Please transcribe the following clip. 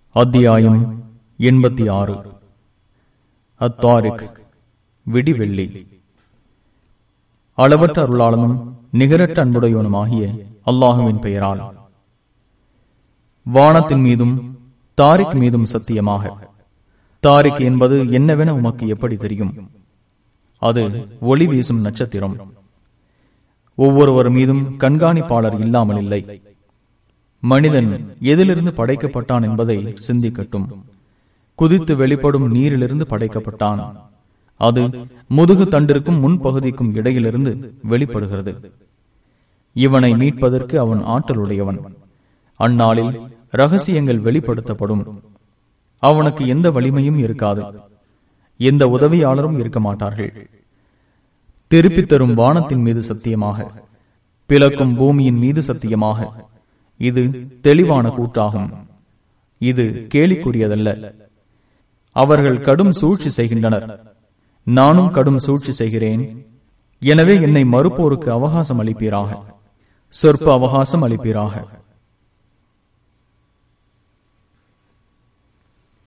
அத்தியாயம் எண்பத்தி ஆறு அத்தாரிக் விடிவெள்ளி அளவற்ற அருளாளனும் நிகரற்ற அன்புடையவனுமாகிய அல்லாஹுவின் பெயரால் வானத்தின் மீதும் தாரிக் மீதும் சத்தியமாக தாரிக் என்பது என்னவென உமக்கு எப்படி தெரியும் அது ஒளி வீசும் நட்சத்திரம் ஒவ்வொருவர் மீதும் கண்காணிப்பாளர் இல்லாமல் இல்லை மனிதன் எதிலிருந்து படைக்கப்பட்டான் என்பதை சிந்திக்கட்டும் குதித்து வெளிப்படும் நீரிலிருந்து படைக்கப்பட்டான் அது முதுகு தண்டிற்கும் முன்பகுதிக்கும் இடையிலிருந்து வெளிப்படுகிறது இவனை மீட்பதற்கு அவன் ஆற்றலுடையவன் அந்நாளில் ரகசியங்கள் வெளிப்படுத்தப்படும் அவனுக்கு எந்த வலிமையும் இருக்காது எந்த உதவியாளரும் இருக்க மாட்டார்கள் திருப்பித் தரும் வானத்தின் மீது சத்தியமாக பிளக்கும் பூமியின் மீது சத்தியமாக இது தெளிவான கூற்றாகும் இது கேலிக்குரியதல்ல அவர்கள் கடும் சூழ்ச்சி செய்கின்றனர் நானும் கடும் சூழ்ச்சி செய்கிறேன் எனவே என்னை மறுப்போருக்கு அவகாசம் அளிப்பீராக சொற்ப அவகாசம் அளிப்பீராக